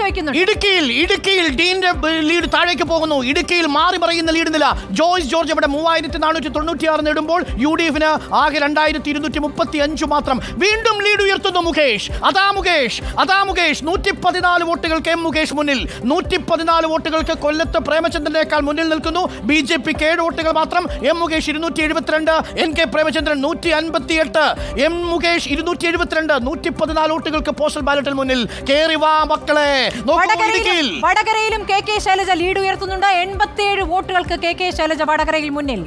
കാഴ്ചവെക്കുന്നുണ്ട് ഇടുക്കിയിൽ ഇടുക്കിയിൽ ഡീന്റെ ലീഡ് താഴേക്ക് പോകുന്നു ഇടുക്കിയിൽ മാറി മറിയുന്ന ലീഡ് നില ജോയ്സ് ജോർജ് ഇവിടെ മൂവായിരത്തി നാനൂറ്റി തൊണ്ണൂറ്റി ആറ് നേടുമ്പോൾ യു ഡി എഫിന് ആകെ രണ്ടായിരത്തി ഇരുന്നൂറ്റി മുപ്പത്തി അഞ്ച് മാത്രം വീണ്ടും ലീഡ് ഉയർത്തുന്നു മുകേഷ് അതാ മുകേഷ് അതാ മുകേഷ് നൂറ്റി പതിനാല് വോട്ടുകൾക്ക് എം മുകേഷ് മുന്നിൽ നൂറ്റി പതിനാല് വോട്ടുകൾക്ക് കൊല്ലത്ത് പ്രേമചന്ദ്രനേക്കാൾ മുന്നിൽ നിൽക്കുന്നു ബി ജെ പിക്ക് ഏഴ് വോട്ടുകൾ മാത്രം എം മുകേഷ് ഇരുന്നൂറ്റി എഴുപത്തിരണ്ട് എൻ കെ പ്രേമചന്ദ്രൻ നൂറ്റി അൻപത്തി എട്ട് എം മുകേഷ് ഇരുന്നൂറ്റി എഴുപത്തിരണ്ട് നൂറ്റി പതിനാല് വോട്ടുകൾക്ക് പോസ്റ്റൽ ബാലറ്റിൽ മുന്നിൽ കേറി വാ മക്കളെ നോക്കൂ ഇടുക്കിയിൽ വടകരയിലും വടകരയിലും കെ കെ ശൈലജ ലീഡ് ഉയർത്തുന്നുണ്ട് എൺപത്തിയേഴ് വോട്ടുകൾക്ക് കെ കെ ശൈലജ വടകരയിൽ മുന്നിൽ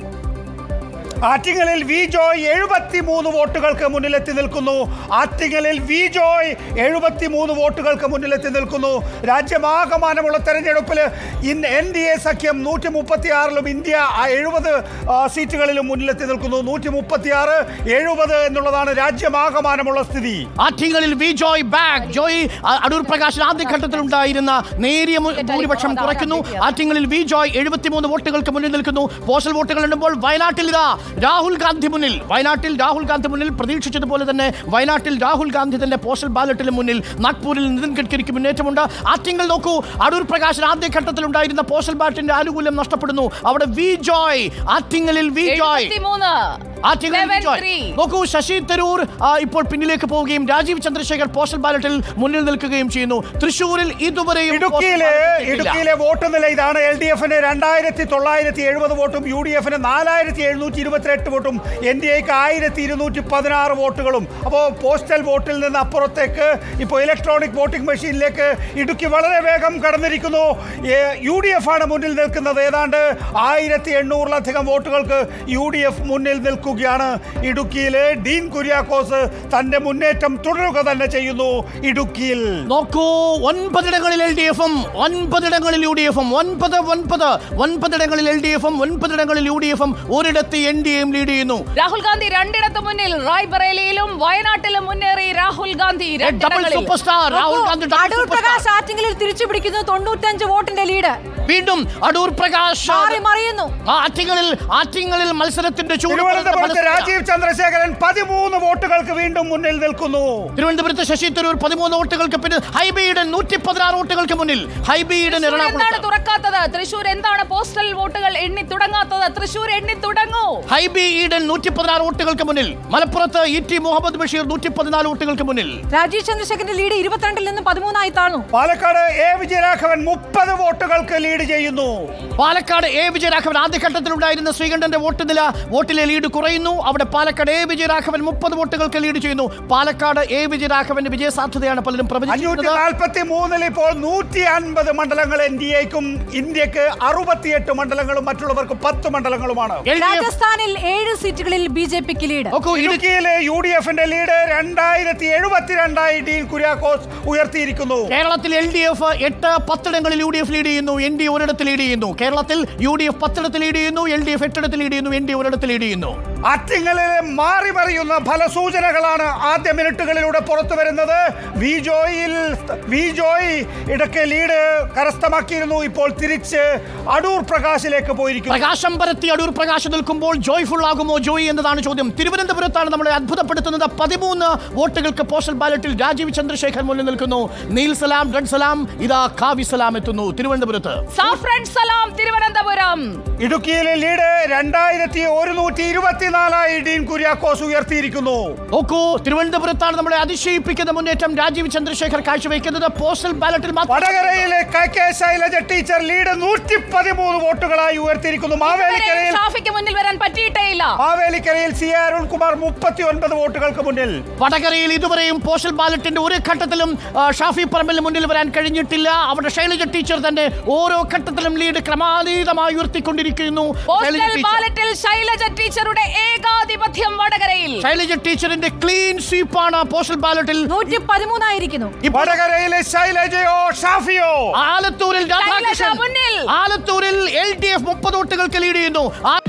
ആറ്റിങ്ങലിൽ വി ജോയ് എഴുപത്തി മൂന്ന് വോട്ടുകൾക്ക് മുന്നിലെത്തി നിൽക്കുന്നു ആറ്റിങ്ങലിൽ വി ജോയ് എഴുപത്തി മൂന്ന് വോട്ടുകൾക്ക് മുന്നിലെത്തി നിൽക്കുന്നു രാജ്യമാകമാനമുള്ള തെരഞ്ഞെടുപ്പിൽ ഇന്ന് എൻ ഡി എ സഖ്യം നൂറ്റി മുപ്പത്തി ആറിലും ഇന്ത്യ എഴുപത് സീറ്റുകളിലും മുന്നിലെത്തി നിൽക്കുന്നു നൂറ്റി മുപ്പത്തി ആറ് എഴുപത് എന്നുള്ളതാണ് രാജ്യമാകമാനമുള്ള സ്ഥിതി ആറ്റിങ്ങലിൽ വി ജോയ് ബാക്ക് ജോയ് അ- അടൂർ പ്രകാശ് ആദ്യഘട്ടത്തിൽ ഉണ്ടായിരുന്ന നേരിയ മു- ഭൂരിപക്ഷം കുറയ്ക്കുന്നു ആറ്റിങ്ങലിൽ വി ജോയ് എഴുപത്തിമൂന്ന് വോട്ടുകൾക്ക് മുന്നിൽ നിൽക്കുന്നു പോസ്റ്റൽ വോട്ടുകൾ എണ്ണുമ്പോൾ വയനാട്ടിൽ ഇതാ രാഹുൽ ഗാന്ധി മുന്നിൽ വയനാട്ടിൽ രാഹുൽ ഗാന്ധി മുന്നിൽ പ്രതീക്ഷിച്ചതുപോലെ തന്നെ വയനാട്ടിൽ രാഹുൽ ഗാന്ധി തന്നെ പോസ്റ്റൽ ബാലറ്റിന് മുന്നിൽ നാഗ്പൂരിൽ നിതിൻ ഗഡ്കരിക്ക് മുന്നേറ്റമുണ്ട് ആറ്റിങ്ങൽ നോക്കൂ അടൂർ പ്രകാശ് ആദ്യഘട്ടത്തിൽ ഉണ്ടായിരുന്ന പോസ്റ്റൽ ബാലറ്റിന്റെ ആനുകൂല്യം നഷ്ടപ്പെടുന്നു അവിടെ വി ജോയ് ആറ്റിങ്ങലിൽ വി ജോയ് എഴുപത്തിമൂന്ന് ആറ്റിങ്ങൽ Seven വിജയ്. three. നോക്കൂ ശശി തരൂർ ആ, ഇപ്പോൾ പിന്നിലേക്ക് പോവുകയും രാജീവ് ചന്ദ്രശേഖർ പോസ്റ്റൽ ബാലറ്റിൽ മുന്നിൽ നിൽക്കുകയും ചെയ്യുന്നു തൃശൂരിൽ ഇതുവരെയും പോസ്റ്റൽ ഇടുക്കിയിലെ ബാലറ്റ് എത്തിയിട്ടില്ല. ഇടുക്കിയിലെ വോട്ട് നില ഇതാണ് എൽ ഡി എഫിന് രണ്ടായിരത്തി തൊള്ളായിരത്തി എഴുപത് വോട്ടും യു ഡി എഫിന് നാലായിരത്തി എഴുന്നൂറ്റി ഇരുപത്തിയെട്ട് വോട്ടും എൻ ഡി എക്ക് ആയിരത്തി ഇരുന്നൂറ്റി പതിനാറ് വോട്ടുകളും അപ്പോൾ പോസ്റ്റൽ വോട്ടിൽ നിന്ന് അപ്പുറത്തേക്ക് ഇപ്പോൾ ഇലക്ട്രോണിക് വോട്ടിംഗ് മെഷീനിലേക്ക് ഇടുക്കി വളരെ വേഗം കടന്നിരിക്കുന്നു യു ഡി എഫ് ആണ് മുന്നിൽ നിൽക്കുന്നത് ഏതാണ്ട് ആയിരത്തി എണ്ണൂറിലധികം വോട്ടുകൾക്ക് യു ഡി എഫ് മുന്നിൽ നിൽക്കുകയാണ് ഇടുക്കിയിലെ ഡീൻ കുര്യാക്കോസ് തന്റെ മുന്നേറ്റം തുടരുക തന്നെ ചെയ്യുന്നു ഇടുക്കിയിൽ നോക്കൂ ഒൻപതിടങ്ങളിൽ എൽ ഡി എഫും ഒൻപതിടങ്ങളിൽ യു ഡി എഫും ഒൻപത് ഒൻപത് ഒൻപതിടങ്ങളിൽ എൽ ഡി എഫും ഒൻപതിടങ്ങളിൽ യു ഡി എഫും ഒരിടത്ത് എൻ ഡി എയും ലീഡ് ചെയ്യുന്നു രാഹുൽ ഗാന്ധി രണ്ടിടത്ത് മുന്നിൽ റായ്ബറേലിയിലും വയനാട്ടിലും മുന്നേറി രാഹുൽ ഗാന്ധി ഡബിൾ രണ്ടിടങ്ങളിൽ super star Rahul Gandhi double Adoor super star Prakash ആറ്റിങ്ങലിൽ തിരിച്ചു പിടിക്കുന്നു തൊണ്ണൂറ്റഞ്ച് വോട്ടിന്റെ ലീഡ് വീണ്ടും അടൂർ പ്രകാശ് മാറി മറിയുന്നു ആറ്റിങ്ങളിൽ ആറ്റിങ്ങളിൽ മത്സരത്തിന്റെ ചൂട് തിരുവനന്തപുരത്ത് പലസ്തീന. രാജീവ് ചന്ദ്രശേഖരൻ പതിമൂന്ന് വോട്ടുകൾക്ക് വീണ്ടും മുന്നിൽ നിൽക്കുന്നു തിരുവനന്തപുരത്ത് ശശി തരൂർ പതിമൂന്ന് വോട്ടുകൾക്ക് പിന്നെ ഹൈബിയുടെ നൂറ്റി പതിനാറ് വോട്ടുകൾക്ക് മുന്നിൽ ഹൈബിയുടെ തൃശ്ശൂർ എന്താണ് എറണാകുളത്ത് തുറക്കാത്തത് തൃശൂർ എന്താണ് പോസ്റ്റൽ വോട്ടുകൾ എണ്ണി തുടങ്ങാത്തത് തൃശൂർ എണ്ണി തുടങ്ങൂ ഹൈബി ഈഡൻ നൂറ്റി പതിനാറ് വോട്ടുകൾക്ക് മുന്നിൽ മലപ്പുറത്ത് ഇ ടി മുഹമ്മദ് ബഷീർ നൂറ്റി പതിനാല് വോട്ടുകൾക്ക് മുന്നിൽ രാജീവ് ചന്ദ്രശേഖരന്റെ ലീഡ് ഇരുപത്തിരണ്ടിൽ നിന്ന് പതിമൂന്നായി താഴ്ന്നു പാലക്കാട് എ വിജയരാഘവൻ മുപ്പത് വോട്ടുകൾക്ക് ലീഡ് ചെയ്യുന്നു പാലക്കാട് എ വിജയരാഘവൻ ആദ്യഘട്ടത്തിൽ ഉണ്ടായിരുന്ന ശ്രീകണ്ഠന്റെ വോട്ട് നില വോട്ടിലെ ലീഡ് കുറയുന്നു അവിടെ പാലക്കാട് എ വിജയരാഘവൻ മുപ്പത് വോട്ടുകൾക്ക് ലീഡ് ചെയ്യുന്നു പാലക്കാട് എ വിജയരാഘവന്റെ വിജയ സാധ്യതയാണ് പലരും അഞ്ഞൂറ്റി പ്രവചിക്കുന്നത് നാൽപ്പത്തി മൂന്നിൽ ഇപ്പോൾ നൂറ്റി അൻപത് മണ്ഡലങ്ങൾ എൻ ഡി എക്കും ഇന്ത്യക്ക് അറുപത്തിയെട്ട് മണ്ഡലങ്ങളും മറ്റുള്ളവർക്ക് പത്ത് മണ്ഡലങ്ങളുമാണ് എൽ ഡി എഫ് രാജസ്ഥാനിൽ ഏഴ് സീറ്റുകളിൽ ബി ജെ പിക്ക് ലീഡ് നോക്കൂ ഇടുക്കി ഇടുക്കിയിലെ യു ഡി എഫിന്റെ ലീഡ് രണ്ടായിരത്തി എഴുപത്തിരണ്ടായി ഡീൻ കുര്യാക്കോസ് ഉയർത്തിയിരിക്കുന്നു കേരളത്തിൽ എൽ ഡി എഫ് എട്ട് പത്തിടങ്ങളിൽ യു ഡി എഫ് ലീഡ് ചെയ്യുന്നു എൻ ഡി ഒരിടത്ത് ലീഡ് ചെയ്യുന്നു കേരളത്തിൽ യു ഡി എഫ് പത്തിടത്ത് ലീഡ് ചെയ്യുന്നു എൽ ഡി എഫ് എട്ടിടത്ത് ലീഡ് ചെയ്യുന്നു എൻ ഡി ഒരിടത്ത് ലീഡ് ചെയ്യുന്നു ആറ്റിങ്ങലിലെ മാറി മറിയുന്ന ഫലസൂചനകളാണ് ആദ്യ മിനിറ്റുകളിലൂടെ പുറത്തു വരുന്നത് വി ജോയിൽ വി ജോയ് ഇടയ്ക്ക് ലീഡ് കരസ്ഥമാക്കിയിരുന്നു ഇപ്പോൾ തിരിച്ച് അടൂർ പ്രകാശിലേക്ക് പോയിരിക്കുന്നു പ്രകാശം പരത്തി അടൂർ പ്രകാശം നിൽക്കുമ്പോൾ ജോയ്ഫുൾ ആകുമോ ജോയ് എന്നതാണ് ചോദ്യം തിരുവനന്തപുരത്താണ് നമ്മളെ അത്ഭുതപ്പെടുത്തുന്നത് പതിമൂന്ന് വോട്ടുകൾക്ക് പോസ്റ്റൽ ബാലറ്റിൽ രാജീവ് ചന്ദ്രശേഖർ മുന്നിൽ നിൽക്കുന്നു നീൽ സലാം റെഡ് സലാം ഇതാ കാവി സലാം എത്തുന്നു തിരുവനന്തപുരത്ത് സാഫ്രൻ സലാം തിരുവനന്തപുരം ഇടുക്കിയിലെ ലീഡ് രണ്ടായിരത്തി ഒരുന്നൂറ്റി ഇരുപത്തിനാലായി ഡീൻ കുര്യാക്കോസ് ഉയർത്തിയിരിക്കുന്നു നോക്കൂ തിരുവനന്തപുരത്താണ് നമ്മളെ അതിശയിപ്പിക്കുന്ന മുന്നേറ്റം രാജീവ് ചന്ദ്രശേഖർ കാഴ്ചവെക്കുന്നത് പോസ്റ്റൽ ബാലറ്റിൽ മാത്രം വടകരയിലെ K K Shailaja teacher lead നൂറ്റി പതിമൂന്ന് വോട്ടുകളായി ഉയർത്തിയിരിക്കുന്നു മാവേലിക്കരയിൽ ഷാഫിക്ക് മുന്നിൽ വരാൻ പറ്റിയിട്ടേ ഇല്ല മാവേലിക്കരയിൽ സി അരുൺകുമാർ മുപ്പത്തി ഒൻപത് വോട്ടുകൾക്ക് മുന്നിൽ വടകരയിൽ ഇതുവരെയും പോസ്റ്റൽ ബാലറ്റിന്റെ ഒരു ഘട്ടത്തിലും ആ, ഷാഫി പറമ്പിൽ മുന്നിൽ വരാൻ കഴിഞ്ഞിട്ടില്ല അവിടെ ശൈലജ ടീച്ചർ തന്നെ ഓരോ ഘട്ടത്തിലും ലീഡ് ക്രമാതീതമായി ഉയർത്തിക്കൊണ്ടിരിക്കുന്നു ശൈലജ പോസ്റ്റൽ ടീച്ചർ. ബാലറ്റിൽ ശൈലജ ടീച്ചറുടെ ഏകാധിപത്യം വടകരയിൽ ശൈലജ ടീച്ചറിന്റെ ക്ലീൻ സ്വീപ്പാണ് പോസ്റ്റൽ ബാലറ്റിൽ നൂറ്റി പതിമൂന്നായിരിക്കുന്നു വടകരയിലെ ശൈലജയോ ഷാഫിയോ ആലത്തൂരിൽ രാധാകൃഷ്ണൻ മുന്നിൽ. ആലത്തൂരിൽ എൽ ഡി എഫ് മുപ്പത് വോട്ടുകൾക്ക് ലീഡ് ചെയ്യുന്നു ആ-